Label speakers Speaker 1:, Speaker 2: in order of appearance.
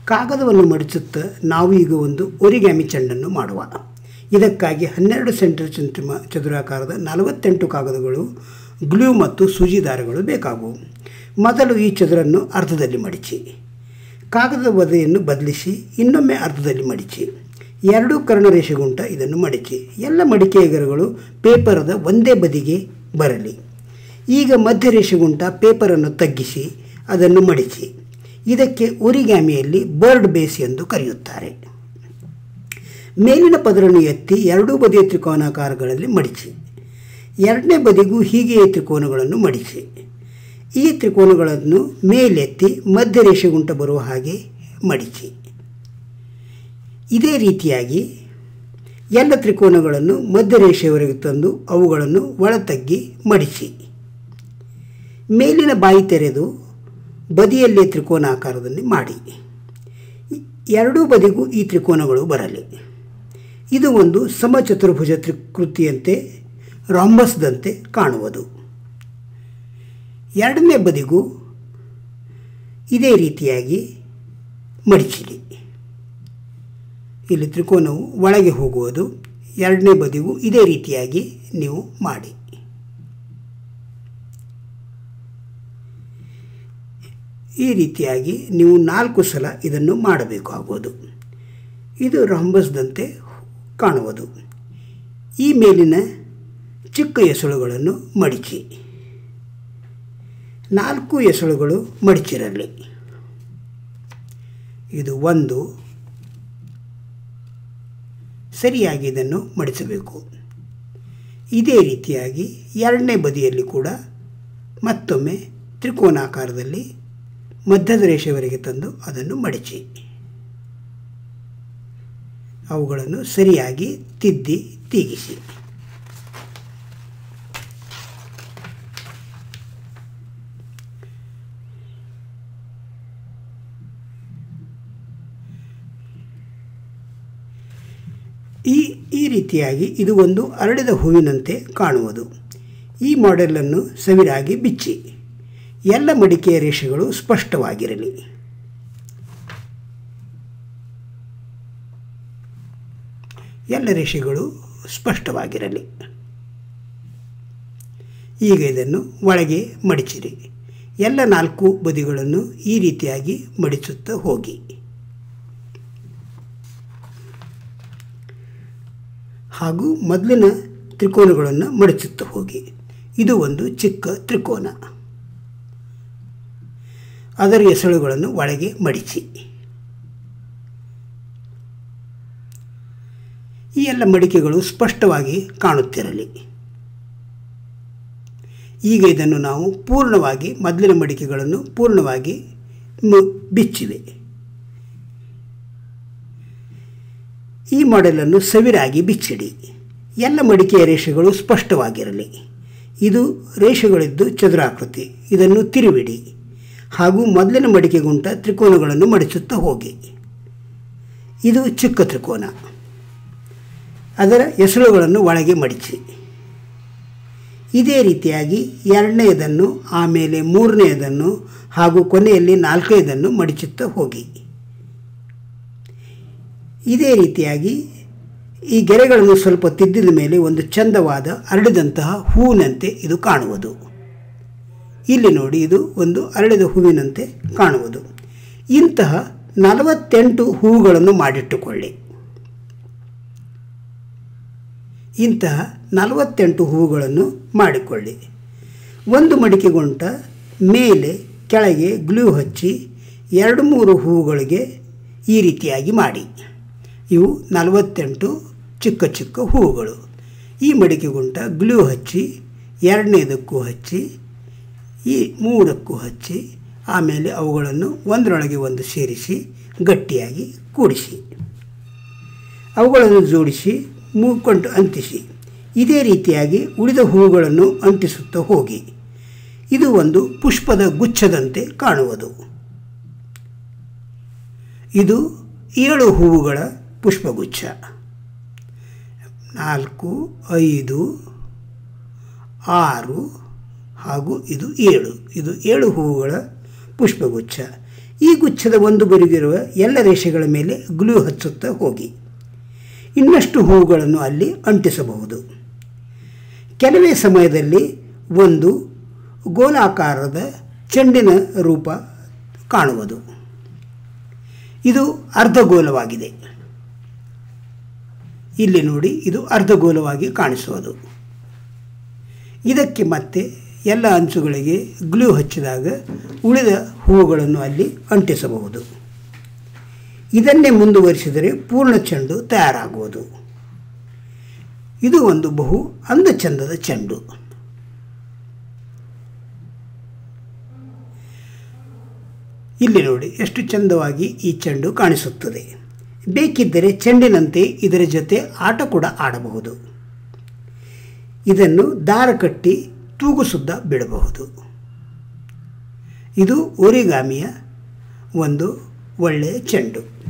Speaker 1: ಕಾಗದವನ್ನು ಮಡಿಸುತ್ತಾ ನಾವು ಈಗ ಒಂದು ಒರಿಗ್ಯಾಮಿ ಚೆಂಡನ್ನು ಮಾಡುವ ಇದಕ್ಕಾಗಿ ಹನ್ನೆರಡು ಸೆಂಟರ್ ಸೆಂಟಿಮ ಚದುರಾಕಾರದ ನಲವತ್ತೆಂಟು ಕಾಗದಗಳು ಗ್ಲೂ ಮತ್ತು ಸೂಜಿ ದಾರಗಳು ಬೇಕಾಗುವು ಮೊದಲು ಈ ಚದುರನ್ನು ಅರ್ಧದಲ್ಲಿ ಮಡಿಚಿ ಕಾಗದದ ಬದಿಯನ್ನು ಬದಲಿಸಿ ಇನ್ನೊಮ್ಮೆ ಅರ್ಧದಲ್ಲಿ ಮಡಿಚಿ ಎರಡೂ ಕರ್ಣರೇಷೆಗುಂಟ ಇದನ್ನು ಮಡಿಚಿ ಎಲ್ಲ ಮಡಿಕೆಯ ಗೆರೆಗಳು ಪೇಪರದ ಒಂದೇ ಬದಿಗೆ ಬರಲಿ ಈಗ ಮಧ್ಯರೇಷೆಗುಂಟ ಪೇಪರನ್ನು ತಗ್ಗಿಸಿ ಅದನ್ನು ಮಡಿಚಿ ಇದಕ್ಕೆ ಒರಿಗ್ಯಾಮಿಯಲ್ಲಿ ಬರ್ಡ್ ಬೇಸ್ ಎಂದು ಕರೆಯುತ್ತಾರೆ ಮೇಲಿನ ಪದರನ್ನು ಎತ್ತಿ ಎರಡೂ ಬದಿಯ ತ್ರಿಕೋನಾಕಾರಗಳಲ್ಲಿ ಮಡಿಚಿ ಎರಡನೇ ಬದಿಗೂ ಹೀಗೆಯೇ ತ್ರಿಕೋನಗಳನ್ನು ಮಡಿಸಿ ಈ ತ್ರಿಕೋನಗಳನ್ನು ಮೇಲೆತ್ತಿ ಮಧ್ಯರೇಷೆಗುಂಟ ಬರುವ ಹಾಗೆ ಮಡಿಚಿ ಇದೇ ರೀತಿಯಾಗಿ ಎಲ್ಲ ತ್ರಿಕೋನಗಳನ್ನು ಮಧ್ಯರೇಷೆಯವರೆಗೆ ತಂದು ಅವುಗಳನ್ನು ಒಳತಗ್ಗಿ ಮಡಿಸಿ ಮೇಲಿನ ಬಾಯಿ ತೆರೆದು ಬದಿಯಲ್ಲೇ ತ್ರಿಕೋನಾಕಾರದಲ್ಲಿ ಮಾಡಿ ಎರಡೂ ಬದಿಗೂ ಈ ತ್ರಿಕೋನಗಳು ಬರಲಿ ಇದು ಒಂದು ಸಮಚತುರ್ಭುಜ ತ್ರಿಕೃತಿಯಂತೆ ರಾಂಬಸ್ದಂತೆ ಕಾಣುವುದು ಎರಡನೇ ಬದಿಗೂ ಇದೇ ರೀತಿಯಾಗಿ ಮಡಿಚಿರಿ ಇಲ್ಲಿ ತ್ರಿಕೋನವು ಒಳಗೆ ಹೋಗುವುದು ಎರಡನೇ ಬದಿಗೂ ಇದೇ ರೀತಿಯಾಗಿ ನೀವು ಮಾಡಿ ಈ ರೀತಿಯಾಗಿ ನೀವು ನಾಲ್ಕು ಸಲ ಇದನ್ನು ಮಾಡಬೇಕಾಗುವುದು ಇದು ರಂಬಸ್ದಂತೆ ಕಾಣುವುದು ಈ ಮೇಲಿನ ಚಿಕ್ಕ ಎಸಳುಗಳನ್ನು ಮಡಿಚಿ ನಾಲ್ಕು ಎಸಳುಗಳು ಮಡಿಚಿರಲಿ ಇದು ಒಂದು ಸರಿಯಾಗಿ ಇದನ್ನು ಮಡಿಸಬೇಕು ಇದೇ ರೀತಿಯಾಗಿ ಎರಡನೇ ಬದಿಯಲ್ಲಿ ಕೂಡ ಮತ್ತೊಮ್ಮೆ ತ್ರಿಕೋನಾಕಾರದಲ್ಲಿ ಮಧ್ಯದ ರೇಷೆವರೆಗೆ ತಂದು ಅದನ್ನು ಮಡಿಚಿ ಅವುಗಳನ್ನು ಸರಿಯಾಗಿ ತಿದ್ದಿ ತೀಗಿಸಿ ಈ ಈ ರೀತಿಯಾಗಿ ಇದು ಒಂದು ಅರಳಿದ ಹೂವಿನಂತೆ ಕಾಣುವುದು ಈ ಮಾಡೆಲನ್ನು ಸವಿರಾಗಿ ಬಿಚ್ಚಿ ಎಲ್ಲ ಮಡಿಕೆಯ ರೇಷೆಗಳು ಸ್ಪಷ್ಟವಾಗಿರಲಿ ಎಲ್ಲ ರೇಷೆಗಳು ಸ್ಪಷ್ಟವಾಗಿರಲಿ ಈಗ ಇದನ್ನು ಒಳಗೆ ಮಡಿಚಿರಿ ಎಲ್ಲ ನಾಲ್ಕು ಬದಿಗಳನ್ನು ಈ ರೀತಿಯಾಗಿ ಮಡಿಸುತ್ತಾ ಹೋಗಿ ಹಾಗೂ ಮೊದಲಿನ ತ್ರಿಕೋನಗಳನ್ನು ಮಡಚುತ್ತಾ ಹೋಗಿ ಇದು ಒಂದು ಚಿಕ್ಕ ತ್ರಿಕೋನ ಅದರ ಎಸಳುಗಳನ್ನು ಒಳಗೆ ಮಡಿಚಿ ಈ ಎಲ್ಲ ಮಡಿಕೆಗಳು ಸ್ಪಷ್ಟವಾಗಿ ಕಾಣುತ್ತಿರಲಿ ಈಗ ಇದನ್ನು ನಾವು ಪೂರ್ಣವಾಗಿ ಮೊದಲಿನ ಮಡಿಕೆಗಳನ್ನು ಪೂರ್ಣವಾಗಿ ಮು- ಬಿಚ್ಚಿವೆ ಈ ಮಾಡೆಲನ್ನು ಸವಿರಾಗಿ ಬಿಚ್ಚಿಡಿ ಎಲ್ಲ ಮಡಿಕೆಯ ರೇಷೆಗಳು ಸ್ಪಷ್ಟವಾಗಿರಲಿ ಇದು ರೇಷೆಗಳಿದ್ದು ಚದುರಾಕೃತಿ ಇದನ್ನು ತಿರುವಿಡಿ ಹಾಗೂ ಮೊದಲಿನ ಮಡಿಕೆ ಗುಂಟ ತ್ರಿಕೋನಗಳನ್ನು ಮಡಿಸುತ್ತಾ ಹೋಗಿ ಇದು ಚಿಕ್ಕ ತ್ರಿಕೋನ ಅದರ ಎಸಳುಗಳನ್ನು ಒಳಗೆ ಮಡಿಚಿ ಇದೇ ರೀತಿಯಾಗಿ ಎರಡನೆಯದನ್ನು ಆಮೇಲೆ ಮೂರನೆಯದನ್ನು ಹಾಗೂ ಕೊನೆಯಲ್ಲಿ ನಾಲ್ಕನೆಯದನ್ನು ಮಡಿಚುತ್ತಾ ಹೋಗಿ ಇದೇ ರೀತಿಯಾಗಿ ಈ ಗೆರೆಗಳನ್ನು ಸ್ವಲ್ಪ ತಿದ್ದಿದ ಮೇಲೆ ಒಂದು ಚಂದವಾದ ಅರಳಿದಂತಹ ಹೂವಿನಂತೆ ಇದು ಕಾಣುವುದು ಇಲ್ಲಿ ನೋಡಿ ಇದು ಒಂದು ಅರಳಿದ ಹೂವಿನಂತೆ ಕಾಣುವುದು ಇಂತಹ ನಲವತ್ತೆಂಟು ಹೂವುಗಳನ್ನು ಮಾಡಿಟ್ಟುಕೊಳ್ಳಿ ಇಂತಹ ನಲವತ್ತೆಂಟು ಹೂವುಗಳನ್ನು ಮಾಡಿಕೊಳ್ಳಿ ಒಂದು ಮಡಿಕೆಗುಂಟ ಮೇಲೆ ಕೆಳಗೆ ಗ್ಲೂ ಹಚ್ಚಿ ಎರಡು ಮೂರು ಹೂವುಗಳಿಗೆ ಈ ರೀತಿಯಾಗಿ ಮಾಡಿ ಇವು ನಲವತ್ತೆಂಟು ಚಿಕ್ಕ ಚಿಕ್ಕ ಹೂವುಗಳು ಈ ಮಡಿಕೆಗುಂಟ ಗ್ಲೂ ಹಚ್ಚಿ ಎರಡನೇದಕ್ಕೂ ಹಚ್ಚಿ ಈ ಮೂರಕ್ಕೂ ಹಚ್ಚಿ ಆಮೇಲೆ ಅವುಗಳನ್ನು ಒಂದರೊಳಗೆ ಒಂದು ಸೇರಿಸಿ ಗಟ್ಟಿಯಾಗಿ ಕೂಡಿಸಿ ಅವುಗಳನ್ನು ಜೋಡಿಸಿ ಮೂಕೊಂಡು ಅಂಟಿಸಿ ಇದೇ ರೀತಿಯಾಗಿ ಉಳಿದ ಹೂವುಗಳನ್ನು ಅಂಟಿಸುತ್ತಾ ಹೋಗಿ ಇದು ಒಂದು ಪುಷ್ಪದ ಗುಚ್ಛದಂತೆ ಕಾಣುವುದು ಇದು ಏಳು ಹೂವುಗಳ ಪುಷ್ಪಗುಚ್ಛ ನಾಲ್ಕು ಐದು ಆರು ಹಾಗೂ ಇದು ಏಳು ಇದು ಏಳು ಹೂವುಗಳ ಪುಷ್ಪಗುಚ್ಛ ಈ ಗುಚ್ಛದ ಒಂದು ಬರಿಗಿರುವ ಎಲ್ಲ ರೇಷೆಗಳ ಮೇಲೆ ಗ್ಲೂ ಹಚ್ಚುತ್ತಾ ಹೋಗಿ ಇನ್ನಷ್ಟು ಹೂವುಗಳನ್ನು ಅಲ್ಲಿ ಅಂಟಿಸಬಹುದು ಕೆಲವೇ ಸಮಯದಲ್ಲಿ ಒಂದು ಗೋಲಾಕಾರದ ಚೆಂಡಿನ ರೂಪ ಕಾಣುವುದು ಇದು ಅರ್ಧಗೋಲವಾಗಿದೆ ಇಲ್ಲಿ ನೋಡಿ ಇದು ಅರ್ಧಗೋಲವಾಗಿ ಕಾಣಿಸುವುದು ಇದಕ್ಕೆ ಮತ್ತೆ ಎಲ್ಲ ಅಂಚುಗಳಿಗೆ ಗ್ಲೂ ಹಚ್ಚಿದಾಗ ಉಳಿದ ಹೂವುಗಳನ್ನು ಅಲ್ಲಿ ಅಂಟಿಸಬಹುದು ಇದನ್ನೇ ಮುಂದುವರಿಸಿದರೆ ಪೂರ್ಣ ಚೆಂಡು ತಯಾರಾಗುವುದು ಇದು ಒಂದು ಬಹು ಅಂದಚಂದದ ಚೆಂಡು ಇಲ್ಲಿ ನೋಡಿ ಎಷ್ಟು ಚಂದವಾಗಿ ಈ ಚೆಂಡು ಕಾಣಿಸುತ್ತದೆ ಬೇಕಿದ್ದರೆ ಚೆಂಡಿನಂತೆ ಇದರ ಜೊತೆ ಆಟ ಕೂಡ ಆಡಬಹುದು ಇದನ್ನು ದಾರ ಕಟ್ಟಿ ತೂಗು ಸುದ್ದ ಬಿಡಬಹುದು ಇದು ಒರಿಗಾಮಿಯ ಒಂದು ಒಳ್ಳೆಯ ಚೆಂಡು